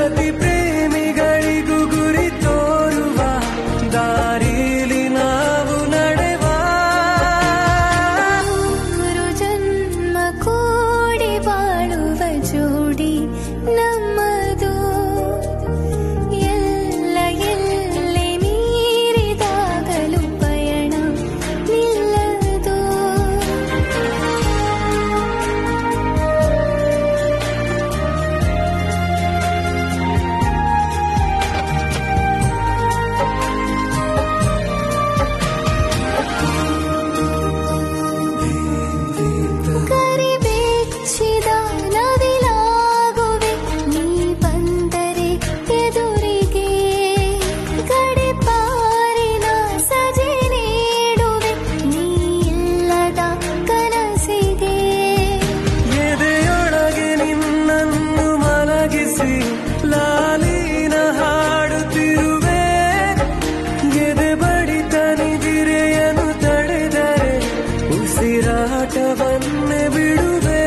ಪ್ರತಿ ಪ್ರೇಮಿಗಳಿಗೂ ಗುರಿ ತೋರುವ ದಾರಿಲಿ ನಾವು ನಡೆವ ಮೂರು ಜನ್ಮ ಕೂಡಿ ಬಾಳುವ ಜೋಡಿ ನಮ್ಮದು ಎಲ್ಲ ಎಲ್ಲಿ ಮೀರಿದಾಗಲೂ ಪಯಣ ನಿಲ್ಲದು ಕರಿಬೆಚ್ಚಿದ ನವಿಲಾಗುವೆ ನೀ ಬಂದರೆ ಎದುರಿಗೆ ಗಡಿಪಾರಿನ ಸಜೆ ನೀಡುವೆ ನೀ ಇಲ್ಲದ ಕನಸಿಗೆ ಎದೆಯೊಳಗೆ ನಿನ್ನನ್ನು ಮಲಗಿಸಿ ಲಾಲಿನ ಹಾಡುತ್ತಿರುವೆ ಎದೆ ಬಡಿತ ನಿದಿರೆಯನ್ನು ತಡೆದರೆ ಉಸಿರಾಟವನ್ನೇ ಬಿಡುವೆ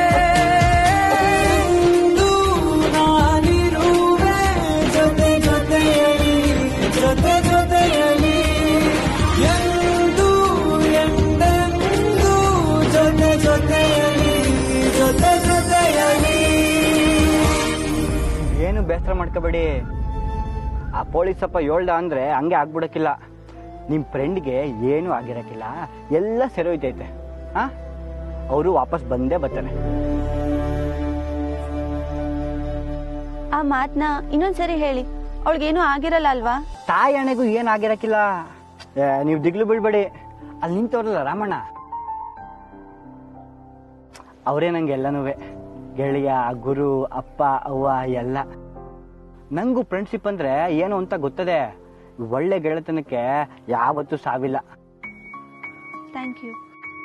ನಾನಿರುವೆ ಜೊತೆ ಜೊತೆಯಲಿ ಜೊತೆ ಜೊತೆಯಲಿ ಎಂದು ಎಂದೆಂದು ಜೊತೆ ಜೊತೆಯಲಿ ಜೊತೆ ಜೊತೆಯಲಿ ಏನು ಬೇಸರ ಮಾಡ್ಕೋಬೇಡಿ ಆ ಪೊಲೀಸಪ್ಪ ಹೇಳ್ದ ಅಂದ್ರೆ ಹಂಗೆ ಆಗ್ಬಿಡಕ್ಕಿಲ್ಲ ನಿಮ್ ಫ್ರೆಂಡ್ಗೆ ಏನು ಆಗಿರಕ್ಕಿಲ್ಲ ಎಲ್ಲ ಸರಿ ಹೋಯ್ತೈತೆ ಆ ಅವರು ವಾಪಸ್ ಬಂದೇ ಬರ್ತಾರೆ ಆ ಮಾತ್ನ ಇನ್ನೊಂದ್ಸರಿ ಹೇಳಿ ಅವಳಿಗೇನು ಆಗಿರಲ್ಲ ಅಲ್ವಾ ತಾಯಿ ಅಣೆಗೂ ಏನು ಆಗಿರಕ್ಕಿಲ್ಲ ಏ, ನೀವು ದಿಗ್ಲು ಬೀಳ್ಬೇಡಿ ಅಲ್ಲಿ ನಿಂತವ್ರಲ್ಲ ರಾಮಣ್ಣ ಅವರೇ ನಂಗೆ ಎಲ್ಲನೂ ಗೆಳೆಯ ಗುರು ಅಪ್ಪ ಅವ್ವ ಎಲ್ಲ ನಂಗೂ ಫ್ರೆಂಡ್ಶಿಪ್ ಅಂದ್ರೆ ಏನು ಅಂತ ಗೊತ್ತದೆ ಒಳ್ಳೆ ಗೆಳೆತನಕ್ಕೆ ಯಾವತ್ತೂ ಸಾವಿಲ್ಲ ಥ್ಯಾಂಕ್ ಯು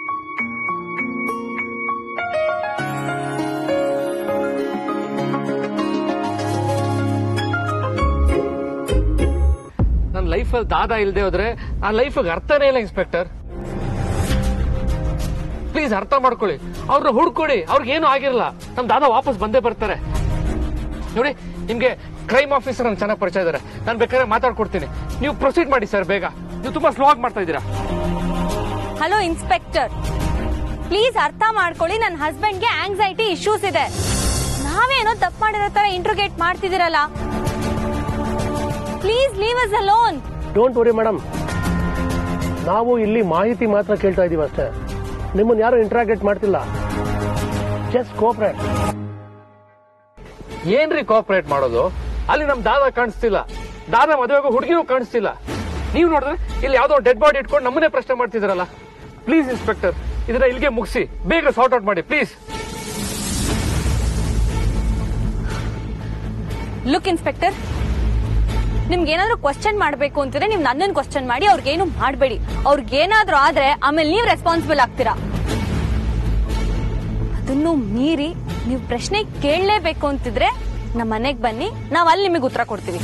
ನನ್ನ ಲೈಫಲ್ಲಿ ದಾದ ಇಲ್ಲದೆ ಹೋದ್ರೆ ಆ ಲೈಫಿಗೆ ಅರ್ಥನೇ ಇಲ್ಲ ಇನ್ಸ್ಪೆಕ್ಟರ್ ಪ್ಲೀಸ್ ಅರ್ಥ ಮಾಡ್ಕೊಳ್ಳಿ ಅವ್ರನ್ನ ಹುಡ್ಕೊಡಿ ಅವ್ರಿಗೆ ಏನು ಆಗಿರಲ್ಲ ನಮ್ ದಾದ ವಾಪಸ್ ಬಂದೇ ಬರ್ತಾರೆ ನೋಡಿ ನಿಮ್ಗೆ ಕ್ರೈಮ್ ಆಫೀಸರ್ ನನ್ ಚೆನ್ನಾಗಿ ಪರಿಚಯ ಇದಾರೆ ನಾನು ಬೇಕಾದ್ರೆ ಮಾತಾಡ್ಕೊಡ್ತೀನಿ ನೀವು ಪ್ರೊಸೀಡ್ ಮಾಡಿ ಸರ್ ಬೇಗ ನೀವು ತುಂಬಾ ಸ್ಲೋ ಆಗಿ ಮಾಡ್ತಾ ಇದ್ದೀರಾ ಹಲೋ ಇನ್ಸ್ಪೆಕ್ಟರ್ ಪ್ಲೀಸ್ ಅರ್ಥ ಮಾಡ್ಕೊಳ್ಳಿ ನನ್ನ ಹಸ್ಬೆಂಡ್ಗೆ ಆಂಗ್ಸೈಟಿ ಇಶ್ಯೂಸ್ ಇದೆ ನಾವೇನೋ ತಪ್ಪು ಮಾಡಿರೋ ತರ ಇಂಟ್ರೋಗೇಟ್ ಮಾಡ್ತಿದ್ದೀರಲ್ಲ please leave us alone don't worry madam ನಾವು ಇಲ್ಲಿ ಮಾಹಿತಿ ಮಾತ್ರ ಕೇಳ್ತಾ ಇದೀವಿ ಅಷ್ಟೇ ನಿಮ್ಮನ್ನ ಯಾರು ಇಂಟ್ರಾಗೇಟ್ ಮಾಡ್ತಿಲ್ಲ ಜಸ್ಟ್ ಕೋಪರೇಟ್ ಏನ್ರಿ ಕೋಆಪರೇಟ್ ಮಾಡೋದು ಅಲ್ಲಿ ನಮ್ ದಾದ ಕಾಣಿಸ್ತಿಲ್ಲ ದಾದ ಮದುವೆಗೂ ಹುಡುಗಿನೂ ಕಾಣಿಸ್ತಿಲ್ಲ ನೀವು ನೋಡಿದ್ರೆ ಇಲ್ಲಿ ಯಾವ್ದೋ ಡೆಡ್ ಬಾಡಿ ಇಟ್ಕೊಂಡು ನಮ್ಮನ್ನೇ ಪ್ರಶ್ನೆ ಮಾಡ್ತಿದಾರಲ್ಲ ಪ್ಲೀಸ್ ಇನ್ಸ್ಪೆಕ್ಟರ್ ಇದನ್ನ ಇಲ್ಲಿಗೆ ಮುಗಿಸಿ ಬೇಗ ಸಾರ್ಟ್ ಔಟ್ ಮಾಡಿ ಪ್ಲೀಸ್ ಲುಕ್ ಇನ್ಸ್ಪೆಕ್ಟರ್ ನಿಮ್ಗೆ ಏನಾದ್ರೂ ಕ್ವಶನ್ ಮಾಡ್ಬೇಕು ಅಂತಿದ್ರೆ ನೀವು ನನ್ನನ್ನು ಕ್ವಶನ್ ಮಾಡಿ ಅವ್ರಿಗೇನು ಮಾಡಬೇಡಿ ಅವ್ರಿಗೇನಾದ್ರೂ ಆದ್ರೆ ಆಮೇಲೆ ನೀವು ರೆಸ್ಪಾನ್ಸಿಬಲ್ ಆಗ್ತೀರಾ ಅದನ್ನು ಮೀರಿ ನೀವು ಪ್ರಶ್ನೆ ಕೇಳಲೇಬೇಕು ಅಂತಿದ್ರೆ ನಮ್ಮ ಮನೆಗೆ ಬನ್ನಿ ನಾವ್ ಅಲ್ಲಿ ನಿಮಗೆ ಉತ್ತರ ಕೊಡ್ತೀವಿ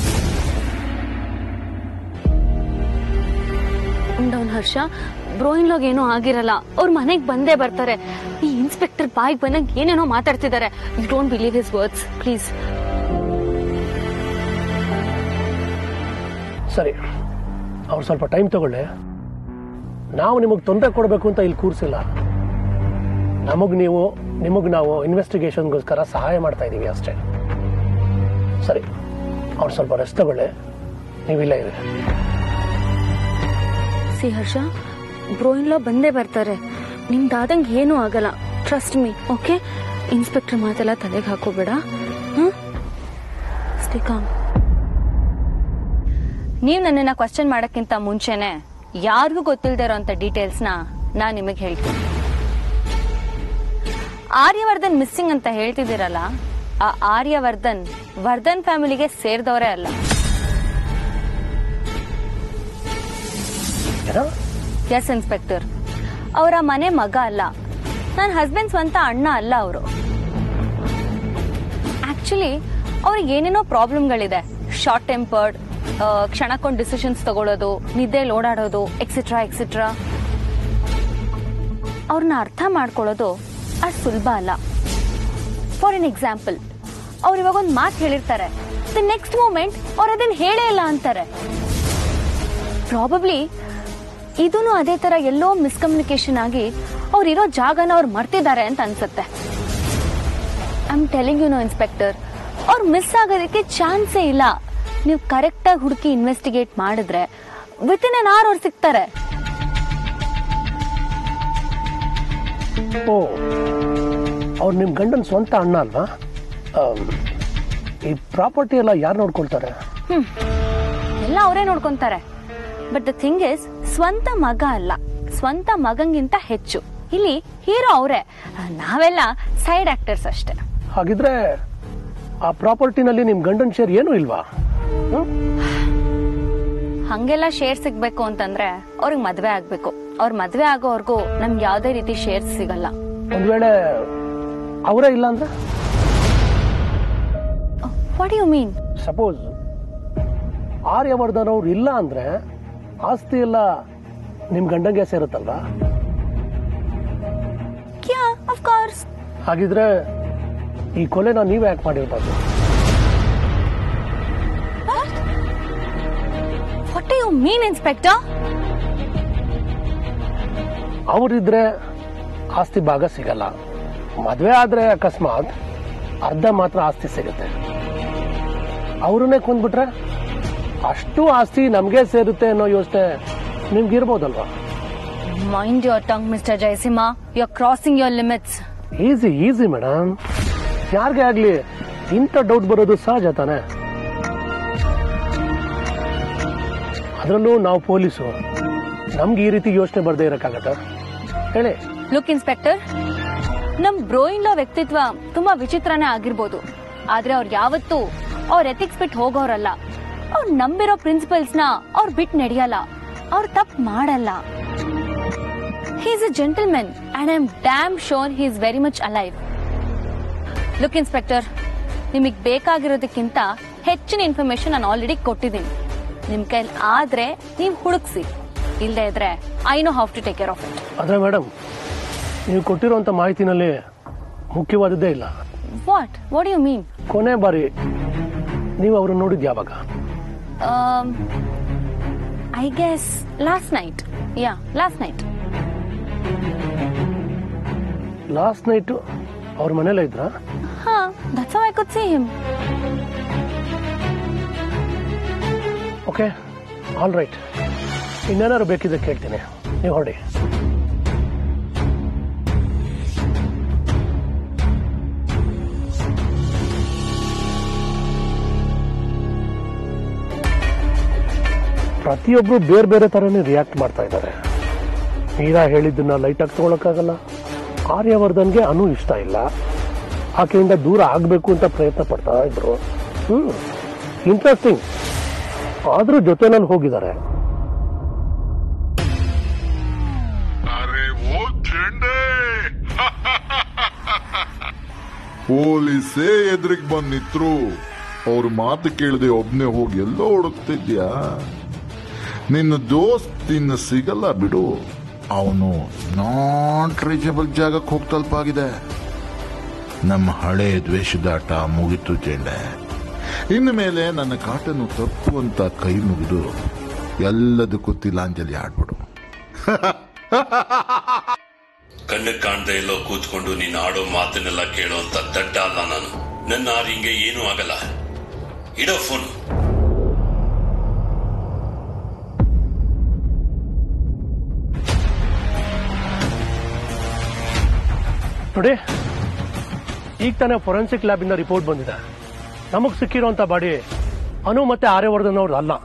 ಡೌನ್ ಹರ್ಷ ಬ್ರೋಯಿನ್ಲಾಗ್ ಏನೋ ಆಗಿರಲ್ಲ ಅವ್ರ ಮನೆಗೆ ಬಂದೇ ಬರ್ತಾರೆ ಈ ಇನ್ಸ್ಪೆಕ್ಟರ್ ಬಾಯಿಗೆ ಬಂದಾಗ ಏನೇನೋ ಮಾತಾಡ್ತಿದ್ದಾರೆ you don't believe his words please ಸರಿ ಅವ್ರು ಸ್ವಲ್ಪ ಟೈಮ್ ತಗೊಳ್ಳಿ ನಾವು ನಿಮಗೆ ತೊಂದರೆ ಕೊಡಬೇಕು ಅಂತ ಇಲ್ಲಿ ಕೂರಿಸಿಲ್ಲ ನಮಗ್ ನೀವು ನಿಮಗ್ ನಾವು ಇನ್ವೆಸ್ಟಿಗೇಷನ್ಗೋಸ್ಕರ ಸಹಾಯ ಮಾಡ್ತಾ ಇದೀವಿ ಅಷ್ಟೇ ಸರಿ ಅವ್ರು ಸ್ವಲ್ಪ ರೆಸ್ಟ್ ತಗೊಳ್ಳಿ ನೀವಿಲ್ಲ ಇರಿ ಸಿ ಹರ್ಷ ಬ್ರೋಯಿನ್ಲಾ ಬಂದೇ ಬರ್ತಾರೆ ನಿಮ್ದಾದಂಗೆ ಏನೂ ಆಗಲ್ಲ ಟ್ರಸ್ಟ್ ಮೀ ಓಕೆ ಇನ್ಸ್ಪೆಕ್ಟರ್ ಮಾತೆಲ್ಲ ತಲೆಗೆ ಹಾಕೋಬೇಡ ಕಾಮ್ ನೀವು ನನ್ನನ್ನ ಕ್ವಶನ್ ಮಾಡಕ್ಕಿಂತ ಮುಂಚೆನೆ ಯಾರಿಗೂ ಗೊತ್ತಿಲ್ಲದೆ ಇರೋಂಥ ಡೀಟೇಲ್ಸ್ನ ನಾನು ನಿಮಗೆ ಹೇಳ್ತೀನಿ ಆರ್ಯವರ್ಧನ್ ಮಿಸ್ಸಿಂಗ್ ಅಂತ ಹೇಳ್ತಿದ್ದೀರಲ್ಲ ಆ ಆರ್ಯವರ್ಧನ್ ವರ್ಧನ್ ಫ್ಯಾಮಿಲಿಗೆ ಸೇರಿದವರೇ ಅಲ್ಲ ಏನೋ ಎಸ್ ಇನ್ಸ್ಪೆಕ್ಟರ್ ಅವರ ಮನೆ ಮಗ ಅಲ್ಲ ನನ್ನ ಹಸ್ಬೆಂಡ್ ಸ್ವಂತ ಅಣ್ಣ ಅಲ್ಲ ಅವರು ಆಕ್ಚುಲಿ ಅವ್ರಿಗೆ ಏನೇನೋ ಪ್ರಾಬ್ಲಮ್ಗಳಿದೆ ಶಾರ್ಟ್ ಟೆಂಪರ್ಡ್ ಕ್ಷಣಕ್ಕೊಂದು ಡಿಸಿಷನ್ಸ್ ತಗೊಳ್ಳೋದು ನಿದ್ದೆಲಿ ಓಡಾಡೋದು ಎಕ್ಸೆಟ್ರಾ ಎಕ್ಸೆಟ್ರಾ ಅವ್ರನ್ನ ಅರ್ಥ ಮಾಡ್ಕೊಳ್ಳೋದು ಅಷ್ಟು ಸುಲಭ ಅಲ್ಲ ಫಾರ್ ಎನ್ ಎಕ್ಸಾಂಪಲ್ ಅವ್ರು ಇವಾಗ ಒಂದು ಮಾತು ಹೇಳಿರ್ತಾರೆ ದ ನೆಕ್ಸ್ಟ್ ಮೂಮೆಂಟ್ ಅವ್ರು ಅದನ್ನ ಹೇಳೇ ಇಲ್ಲ ಅಂತಾರೆ ಪ್ರಾಬಬ್ಲಿ ಇದೂ ಅದೇ ತರ ಎಲ್ಲೋ ಮಿಸ್ಕಮ್ಯುನಿಕೇಶನ್ ಆಗಿ ಅವ್ರು ಇರೋ ಜಾಗನ ಅವ್ರು ಮರ್ತಿದ್ದಾರೆ ಅಂತ ಅನ್ಸುತ್ತೆ I am telling you know inspector ಅವ್ರು ಮಿಸ್ ಆಗೋದಕ್ಕೆ ಚಾನ್ಸೇ ಇಲ್ಲ ನೀವು ಕರೆಕ್ಟಾಗಿ ಹುಡುಕಿ ಇನ್ವೆಸ್ಟಿಗೇಟ್ ಮಾಡಿದ್ರೆ ವಿತ್ ಇನ್ ಅನ್ ಅವರ್ ಅವ್ರು ಸಿಗ್ತಾರೆ ಓ ಅವ್ರು ನಿಮ್ಮ ಗಂಡನ ಸ್ವಂತ ಅಣ್ಣ ಅಲ್ವಾ ಆಮ್, ಈ ಪ್ರಾಪರ್ಟಿ ಎಲ್ಲ ಯಾರು ನೋಡ್ಕೊಳ್ತಾರೆ ಎಲ್ಲ ಅವರೇ ನೋಡ್ಕೊಂತಾರೆ ಬಟ್ ದ ಥಿಂಗ್ ಇಸ್ ಸ್ವಂತ ಮಗ ಅಲ್ಲ ಸ್ವಂತ ಮಗಂಗಿಂತ ಹೆಚ್ಚು ಇಲ್ಲಿ ಹೀರೋ ಅವರೇ ನಾವೆಲ್ಲ ಸೈಡ್ ಆಕ್ಟರ್ಸ್ ಅಷ್ಟೇ ಹಾಗಿದ್ರೆ ಆ ಪ್ರಾಪರ್ಟಿನಲ್ಲಿ ನಿಮ್ಮ ಗಂಡನ ಶೇರ್ ಏನೂ ಇಲ್ವಾ ಹ್ಮ್? ಹಂಗೆಲ್ಲ ಶೇರ್ ಸಿಗ್ಬೇಕು ಅಂತಂದ್ರೆ ಅವ್ರಿಗೆ ಮದ್ವೆ ಆಗ್ಬೇಕು ಅವ್ರ ಮದ್ವೆ ಆಗೋವರ್ಗೂ ನಮ್ಗೆ ಯಾವ್ದೇ ರೀತಿ ಶೇರ್ಸ್ ಸಿಗಲ್ಲ ಒಂದ್ ವೇಳೆ ಅವರೇ ಇಲ್ಲ ಅಂದ್ರೆ what you mean suppose Aryavardhan ಅವ್ರು ಇಲ್ಲ ಅಂದ್ರೆ ಆಸ್ತಿ ಎಲ್ಲ ನಿಮ್ ಗಂಡಂಗೆ ಸೇರುತ್ತಲ್ವಾ ಯಾ ಆಫ್ ಕೋರ್ಸ್ ಹಾಗಿದ್ರೆ ಈ ಕೊಲೆನ ನೀವೇ ಯಾಕೆ ಮಾಡಿರ್ಬಾರ್ದು ವಾಟ್ ಯು ಮೀನ್ ಇನ್ಸ್ಪೆಕ್ಟರ್ ಅವರಿದ್ರೆ ಆಸ್ತಿ ಭಾಗ ಸಿಗಲ್ಲ ಮದ್ವೆ ಆದ್ರೆ ಅಕಸ್ಮಾತ್ ಅರ್ಧ ಮಾತ್ರ ಆಸ್ತಿ ಸಿಗುತ್ತೆ ಅವ್ರನ್ನೇ ಕೊಂದ್ಬಿಟ್ರೆ ಅಷ್ಟು ಆಸ್ತಿ ನಮ್ಗೆ ಸೇರುತ್ತೆ ಅನ್ನೋ ಯೋಚನೆ ನಿಮ್ಗಿರ್ಬೋದಲ್ವಾ mind your tongue mister Jayasimha you are crossing your limits easy easy madam ಯಾರಿಗೆ ಆಗ್ಲಿ ಇಂಥ ಡೌಟ್ ಬರೋದು ಸಹಜ ತಾನೆ ಅದರಲ್ಲೂ ನಾವು ಪೊಲೀಸು ನಮ್ಗೆ ಈ ರೀತಿ ಯೋಚನೆ ಬರ್ದೇ ಇರಕ್ಕಾಗತ್ತ ಹೇಳಿ ಲುಕ್ ಇನ್ಸ್ಪೆಕ್ಟರ್ ನಮ್ ಬ್ರೋಯಿನ್ ಲಾ ವ್ಯಕ್ತಿತ್ವ ತುಂಬಾ ವಿಚಿತ್ರನೇ ಆಗಿರ್ಬೋದು ಆದ್ರೆ ಅವ್ರು ಯಾವತ್ತೂ ಅವ್ರ ಎಥಿಕ್ಸ್ ಬಿಟ್ಟು ಹೋಗೋರಲ್ಲ ಅವ್ರು ನಂಬಿರೋ ಪ್ರಿನ್ಸಿಪಲ್ಸ್ ನ ಅವ್ರು ಬಿಟ್ಟು ನಡೆಯಲ್ಲ ಅವ್ರು ತಪ್ಪು ಮಾಡಲ್ಲ he's a gentlemen and I am damn sure he is very much alive look inspector ನಿಮಗೆ ಬೇಕಾಗಿರೋದಕ್ಕಿಂತ ಹೆಚ್ಚಿನ ಇನ್ಫಾರ್ಮೇಶನ್ ನಾನು ಆಲ್ರೆಡಿ ಕೊಟ್ಟಿದ್ದೀನಿ ನಿಮ್ ಕೈಲಿ ಆದ್ರೆ ನೀವು ಹುಡುಕ್ಸಿ ಇಲ್ಲದೆ ಇದ್ರೆ I know how to take care of it ಆದ್ರೆ ಮೇಡಮ್ ನೀವು ಕೊಟ್ಟಿರುವಂತ ಮಾಹಿತಿನಲ್ಲಿ ಮುಖ್ಯವಾದದ್ದೇ ಇಲ್ಲ ವಾಟ್ ವಾಟ್ ಯು ಮೀನ್ ಕೊನೆ ಬಾರಿ ನೀವು ಅವ್ರನ್ನ ನೋಡಿದ್ ಯಾವಾಗ I guess last night yeah last night last night ಅವ್ರ ಮನೇಲೇ ಇದ್ರಾ ಹಾ that's I could see him okay all right ಇನ್ನೇನಾದ್ರು ಬೇಕಿದ್ರೆ ಕೇಳ್ತೀನಿ ನೀವು ಹೊರಡಿ ಪ್ರತಿಯೊಬ್ರು ಬೇರೆ ಬೇರೆ ತರನೇ ರಿಯಾಕ್ಟ್ ಮಾಡ್ತಾ ಇದ್ದಾರೆ ಮೀರಾ ಹೇಳಿದ್ದನ್ನ ಲೈಟಾಗಿ ತಗೊಳಕ್ಕಾಗಲ್ಲ ಆರ್ಯವರ್ಧನ್ಗೆ ಅನು ಇಷ್ಟ ಇಲ್ಲ ಆಕೆಯಿಂದ ದೂರ ಆಗ್ಬೇಕು ಅಂತ ಪ್ರಯತ್ನ ಪಡ್ತಾ ಇದ್ರು ಹ್ಮ್ ಇಂಟ್ರೆಸ್ಟಿಂಗ್ ಆದ್ರೂ ಜೊತೆನಲ್ಲಿ ಹೋಗಿದ್ದಾರೆ ಅರೆ ಓ ಚೆಂಡೆ ಪೊಲೀಸೇ ಎದುರಿಗೆ ಬಂದ್ ನಿತ್ರು ಅವ್ರ ಮಾತು ಕೇಳದೆ ಒಬ್ನೇ ಹೋಗಿ ಎಲ್ಲೋ ಹುಡುಕ್ತಿದ್ಯಾ ನಿನ್ನ ದೋಸ್ತ್ ಇನ್ನು ಸಿಗಲ್ಲ ಬಿಡು ಅವನು ನಾನ್ ರೀಚಬಲ್ ಜಾಗಕ್ಕೆ ಹೋಗಿ ತಲುಪಾಗಿದೆ ನಮ್ಮ ಹಳೆ ದ್ವೇಷದಾಟ ಮುಗಿತು ಚೆಂಡೆ ಇನ್ನು ಮೇಲೆ ನನ್ನ ಕಾಟನು ತಪ್ಪು ಅಂತ ಕೈ ಮುಗಿದು ಎಲ್ಲದಕ್ಕೂ ತಿಲಾಂಜಲಿ ಆಡ್ಬಿಡು ಕಣ್ಣು ಕಾಣದೆ ಎಲ್ಲೋ ಕೂತ್ಕೊಂಡು ನೀನು ಆಡೋ ಮಾತನ್ನೆಲ್ಲ ಕೇಳೋಂತ ದಡ್ಡ ಅಲ್ಲ ನಾನು ನನ್ನ ಆರಿಂಗೆ ಏನೂ ಆಗಲ್ಲ ಇಡೋ ಫೋನ್ ನೋಡಿ ಈಗ ತಾನೇ ಫೊರೆನ್ಸಿಕ್ ಲ್ಯಾಬ್ ಇಂದ ರಿಪೋರ್ಟ್ ಬಂದಿದೆ ನಮಗ್ ಸಿಕ್ಕಿರುವಂತ ಬಾಡಿ ಅನು ಮತ್ತೆ ಆರ್ಯವರ್ಧನ್ ಅವ್ರದ್ದು ಅಲ್ಲ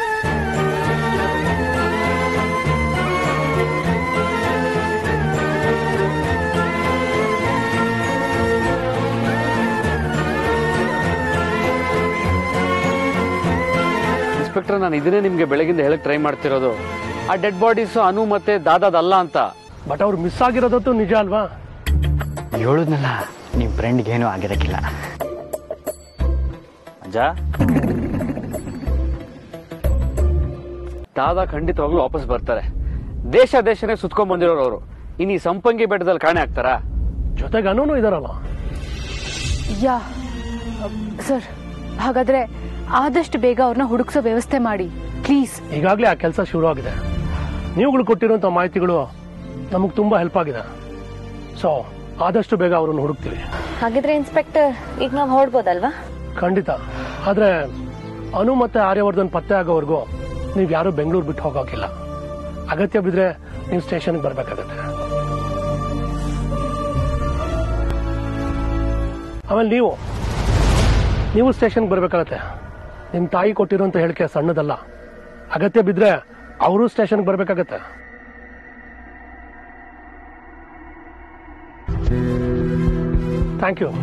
ಇನ್ಸ್ಪೆಕ್ಟರ್ ನಾನು ಇದನ್ನೇ ನಿಮ್ಗೆ ಬೆಳಗಿಂದ ಹೇಳಕ್ ಟ್ರೈ ಮಾಡ್ತಿರೋದು ಆ ಡೆಡ್ ಬಾಡೀಸ್ ಅನು ಮತ್ತೆ ದಾದಾದಲ್ಲ ಅಂತ ಬಟ್ ಅವ್ರು ಮಿಸ್ ಆಗಿರೋದಂತೂ ನಿಜ ಅಲ್ವಾ ಹೇಳುದ್ನಲ್ಲ ನಿಮ್ಮ ಫ್ರೆಂಡ್ಗೆ ಏನೂ ಆಗಿರಕ್ಕಿಲ್ಲ ಅಜ್ಜ ದಾದಾ ಖಂಡಿತವಾಗ್ಲೂ ವಾಪಸ್ ಬರ್ತಾರೆ ದೇಶ ದೇಶನೇ ಸುತ್ಕೊಂಡ್ ಬಂದಿರೋರು ಅವರು ಇನ್ನು ಈ ಸಂಪಂಗಿ ಬೆಟ್ಟದಲ್ಲಿ ಕಾಣೆ ಆಗ್ತಾರಾ ಜೊತೆಗೆ ಅನೂನು ಇದಾರಲ್ಲ ಯಾ ಸರ್ ಹಾಗಾದ್ರೆ ಆದಷ್ಟು ಬೇಗ ಅವ್ರನ್ನ ಹುಡುಕ್ಸೋ ವ್ಯವಸ್ಥೆ ಮಾಡಿ ಪ್ಲೀಸ್ ಈಗಾಗಲೇ ಆ ಕೆಲಸ ಶುರು ಆಗಿದೆ ನೀವುಗಳು ಕೊಟ್ಟಿರುವಂಥ ಮಾಹಿತಿಗಳು ನಮಗೆ ತುಂಬಾ ಹೆಲ್ಪ್ ಆಗಿದೆ ಸೊ ಆದಷ್ಟು ಬೇಗ ಅವ್ರನ್ನ ಹುಡುಕ್ತೀವಿ ಹಾಗಿದ್ರೆ ಇನ್ಸ್ಪೆಕ್ಟರ್ ಈಗ ನಾವು ಹೊರಡ್ಬೋದಲ್ವಾ ಖಂಡಿತ ಆದ್ರೆ ಅನು ಮತ್ತೆ ಆರ್ಯವರ್ಧನ್ ಪತ್ತೆ ಆಗೋವರೆಗೂ ನೀವು ಯಾರು ಬೆಂಗಳೂರು ಬಿಟ್ಟು ಹೋಗೋಕಿಲ್ಲ ಅಗತ್ಯ ಬಿದ್ರೆ ನೀವು ಸ್ಟೇಷನ್ಗೆ ಬರ್ಬೇಕಾಗತ್ತೆ ಆಮೇಲೆ ನೀವು ನೀವು ಸ್ಟೇಷನ್ಗೆ ಬರ್ಬೇಕಾಗತ್ತೆ ನಿಮ್ಮ ತಾಯಿ ಕೊಟ್ಟಿರುವಂತ ಹೇಳಿಕೆ ಸಣ್ಣದಲ್ಲ ಅಗತ್ಯ ಬಿದ್ರೆ ಅವರು ಸ್ಟೇಷನ್ಗೆ ಬರ್ಬೇಕಾಗತ್ತೆ ಥ್ಯಾಂಕ್ ಯು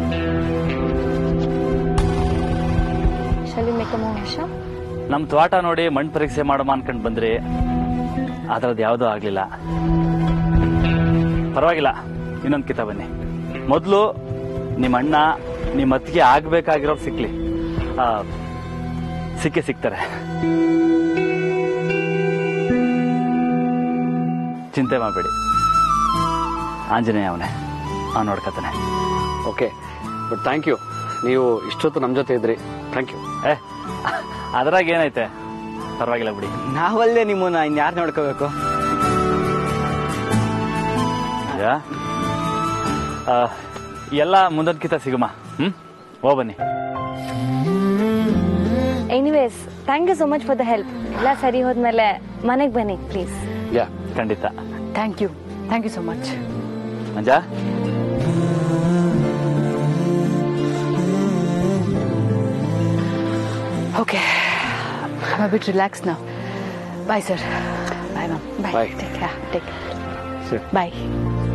ಶಲಿ ಮೇಕಮೋ ಹರ್ಷ ನಮ್ ತ್ವಾಟ ನೋಡಿ ಮಣ್ಣು ಪರೀಕ್ಷೆ ಮಾಡೋ ಅನ್ಕೊಂಡ್ ಬಂದ್ರಿ ಅದ್ರದ್ದು ಯಾವುದೂ ಆಗ್ಲಿಲ್ಲ ಪರವಾಗಿಲ್ಲ ಇನ್ನೊಂದ್ ಕಿತ ಬನ್ನಿ ಮೊದಲು ನಿಮ್ಮ ಅಣ್ಣ ನಿಮ್ಮ ಅತ್ತಿಗೆ ಆಗ್ಬೇಕಾಗಿರೋರು ಸಿಕ್ಲಿ ಆ, ಸಿಕ್ಕೇ ಸಿಗ್ತಾರೆ ಚಿಂತೆ ಮಾಡಬೇಡಿ ಆಂಜನೇಯ ಅವನೇ ಅವ್ನು ನೋಡ್ಕತಾನೆ ಓಕೆ ಬಟ್ ಥ್ಯಾಂಕ್ ಯು ನೀವು ಇಷ್ಟೊತ್ತು ನಮ್ಮ ಜೊತೆ ಇದ್ರಿ ಥ್ಯಾಂಕ್ ಯು ಏ ಅದ್ರಾಗ ಏನೈತೆ ಪರವಾಗಿಲ್ಲ ಬಿಡಿ ನಾವಲ್ಲೇ ನಿಮ್ಮನ್ನ ಇನ್ಯಾರು ನೋಡ್ಕೋಬೇಕು ಈಗ ಆ, ಎಲ್ಲ ಮುಂದೊಂದ್ಕಿತ ಸಿಗುಮ ಹ್ಮ್ ಓ ಬನ್ನಿ anyways thank you so much for the help ಎಲ್ಲ ಸರಿ ಹೋದ್ಮೇಲೆ ಮನೆಗೆ ಬನ್ನಿ ಪ್ಲೀಸ್ ಯಾ ಖಂಡಿತ thank you thank you so much ಮಂಜಾ ಓಕೆ ಐ ಬಿಟ್ ರಿಲ್ಯಾಕ್ಸ್ ನಾವು bye sir bye ma'am bye Bye. Take take Sure. ಬಾಯ್